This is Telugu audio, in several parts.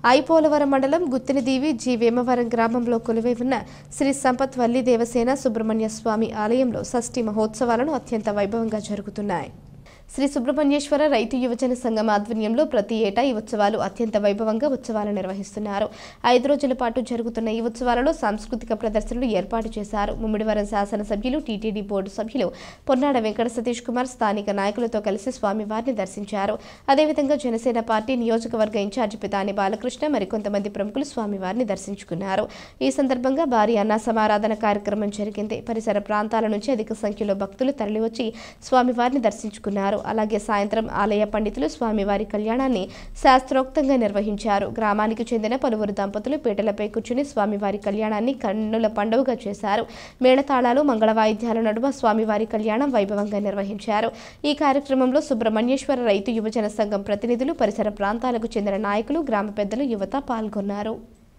ఐపోలవరం మండలం గుత్తినిదీవి జి వేమవరం గ్రామంలో కొలువై ఉన్న శ్రీ సంపత్ వల్లి దేవసేన సుబ్రహ్మణ్య స్వామి ఆలయంలో షష్ఠి మహోత్సవాలను అత్యంత వైభవంగా జరుగుతున్నాయి శ్రీ సుబ్రహ్మణ్యేశ్వర రైతు యువజన సంఘం ఆధ్వర్యంలో ప్రతి ఏటా ఈ ఉత్సవాలు అత్యంత వైభవంగా ఉత్సవాలు నిర్వహిస్తున్నారు ఐదు రోజుల పాటు జరుగుతున్న ఈ ఉత్సవాలలో సాంస్కృతిక ప్రదర్శనలు ఏర్పాటు చేశారు ముమ్మిడివరం శాసనసభ్యులు టీటీడీ బోర్డు సభ్యులు పొన్నాడ వెంకట సతీష్ కుమార్ స్థానిక నాయకులతో కలిసి స్వామివారిని దర్శించారు అదేవిధంగా జనసేన పార్టీ నియోజకవర్గ ఇన్ఛార్జి పితాని బాలకృష్ణ మరికొంతమంది ప్రముఖులు స్వామివారిని దర్శించుకున్నారు ఈ సందర్భంగా భారీ అన్న సమారాధన కార్యక్రమం జరిగింది పరిసర ప్రాంతాల నుంచి అధిక సంఖ్యలో భక్తులు తరలివచ్చి స్వామివారిని దర్శించుకున్నారు అలాగే సాయంత్రం ఆలయ పండితులు స్వామివారి కళ్యాణాన్ని శాస్త్రోక్తంగా నిర్వహించారు గ్రామానికి చెందిన పలువురు దంపతులు పీటలపై కూర్చుని స్వామివారి కళ్యాణాన్ని కన్నుల పండుగగా చేశారు మేళతాళాలు మంగళ వాయిద్యాల నడుమ స్వామివారి కళ్యాణం వైభవంగా నిర్వహించారు ఈ కార్యక్రమంలో సుబ్రహ్మణ్యేశ్వర రైతు యువజన సంఘం ప్రతినిధులు పరిసర ప్రాంతాలకు చెందిన నాయకులు గ్రామ పెద్దలు యువత పాల్గొన్నారు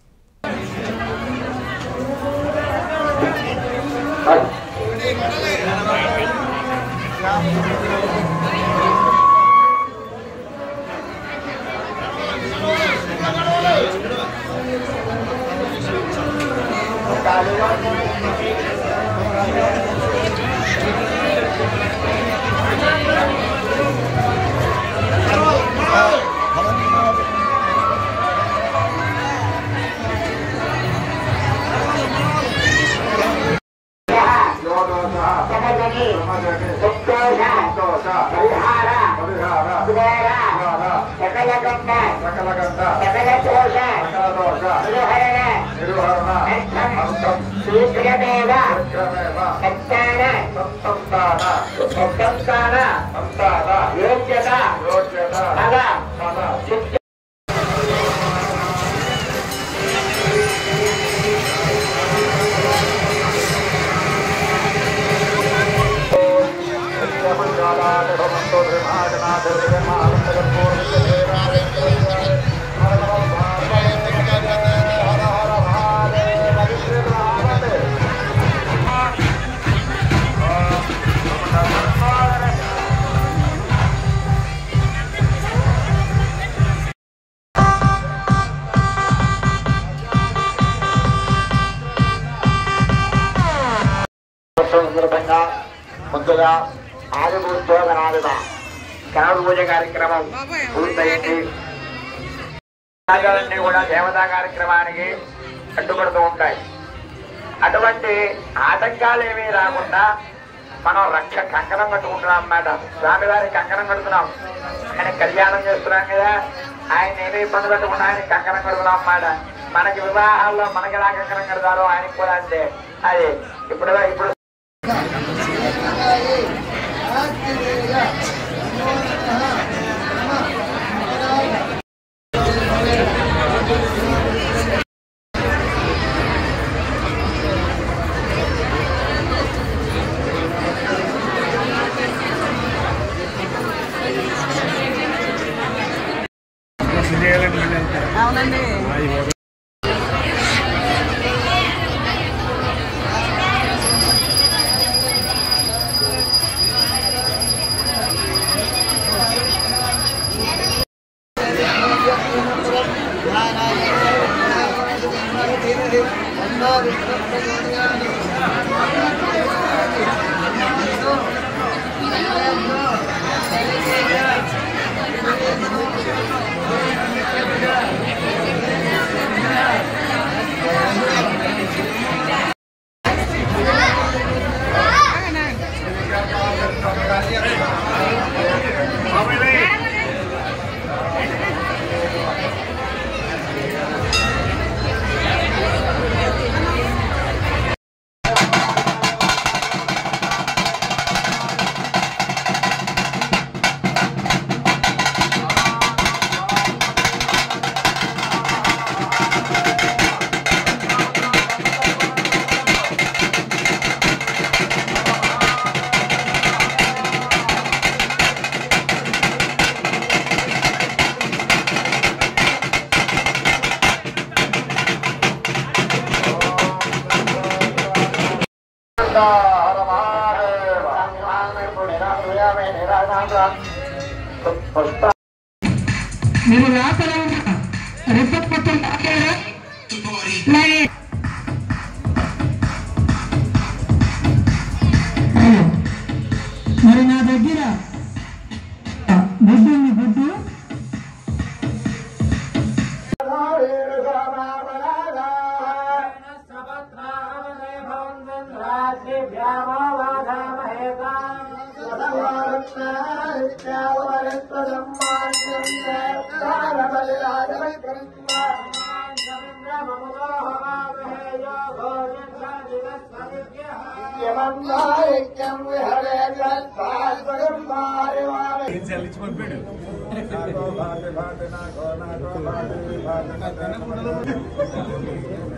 సందర్భంగా ముందుగా ఆది ఉద్యోగనాలుగా కనవ పూజ కార్యక్రమం పూర్తయింది రాజాలన్నీ కూడా దేవతా కార్యక్రమానికి అడ్డుపడుతూ ఉంటాయి అటువంటి ఆటంకాలు ఏమీ రాకుండా మనం రక్ష కంకణం కట్టుకుంటున్నాం అన్నమాట స్వామివారి కంకణం కడుతున్నాం ఆయన కళ్యాణం చేస్తున్నాం కదా ఆయన ఏమీ ఇబ్బంది పెట్టకుండా ఆయన కంకణం కడుతున్నాం అన్నమాట మనకి వివాహాల్లో మనకి ఎలా కంకణం కడతారో ఆయనకి కూడా అంతే అది ఇప్పుడు ఇప్పుడు అవునండి ఆ మొత్తం తాకారా? లైన్. మరి నా దగ్గర గుడ్డు ఉంది గుడ్డు విహరే